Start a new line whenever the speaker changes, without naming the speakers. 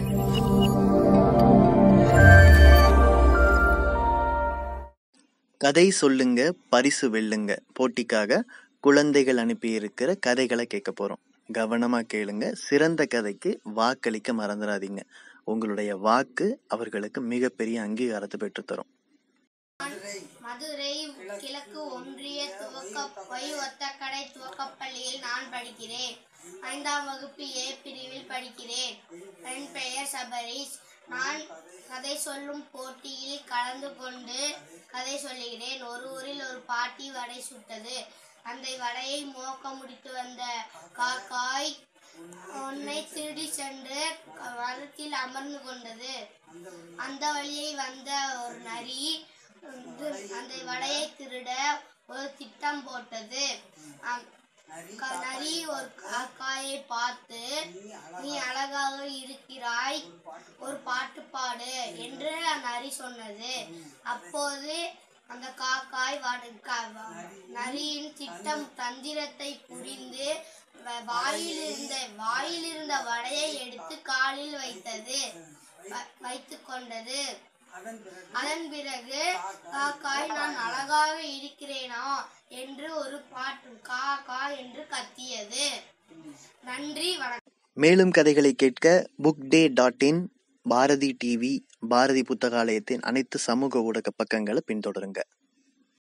கதை சொல்லுங்க பரிசு வெல்லுங்க போட்டிக்காக குழந்தைகள் அனுப்பியிருக்கிற கதைகளை கேட்க போறோம் கவனமா கேளுங்க சிறந்த கதைக்கு வாக்களிக்க மறந்துடாதீங்க உங்களுடைய வாக்கு அவர்களுக்கு மிகப்பெரிய அங்கீகாரத்தை பெற்றுத்தரும்
மதுரை கிழக்கு ஒன்றிய துவக்க ஒய் ஒத்தக்கடை துவக்கப்பள்ளியில் நான் படிக்கிறேன் ஐந்தாம் வகுப்பு ஏ பிரிவில் படிக்கிறேன் என் பெயர் சபரீஷ் நான் கதை சொல்லும் போட்டியில் கலந்து கொண்டு கதை சொல்லுகிறேன் ஒரு ஊரில் ஒரு பாட்டி வடை சுட்டது அந்த வடையை மோக்க முடித்து வந்த காக்காய் உன்னை திருடி சென்று மரத்தில் அமர்ந்து கொண்டது அந்த வழியை வந்த ஒரு நரி வந்து அந்த வடையை திருட ஒரு திட்டம் போட்டது அ- க- நரி ஒரு காக்காயை பார்த்து நீ அழகாக இருக்கிறாய் ஒரு பாட்டு பாடு என்று நரி சொன்னது அப்போது அந்த காக்காய் வட- க- வ- நரியின் திட்டம் தந்திரத்தை புரிந்து வ- வாயிலிருந்த வாயிலிருந்த வடையை எடுத்து காலில் வைத்தது வ- வைத்துக் கொண்டது அதன் பிறகு காக்காய் நான் அழகாக இருக்கிறேனா என்று ஒரு பாட்டு கா கா என்று கத்தியது நன்றி வணக்கம்
மேலும் கதைகளை கேட்க book day dot in Bharathi TV Bharathi புத்தகாலயத்தின் அனைத்து சமூக ஊடக பக்கங்களை பின்தொடருங்க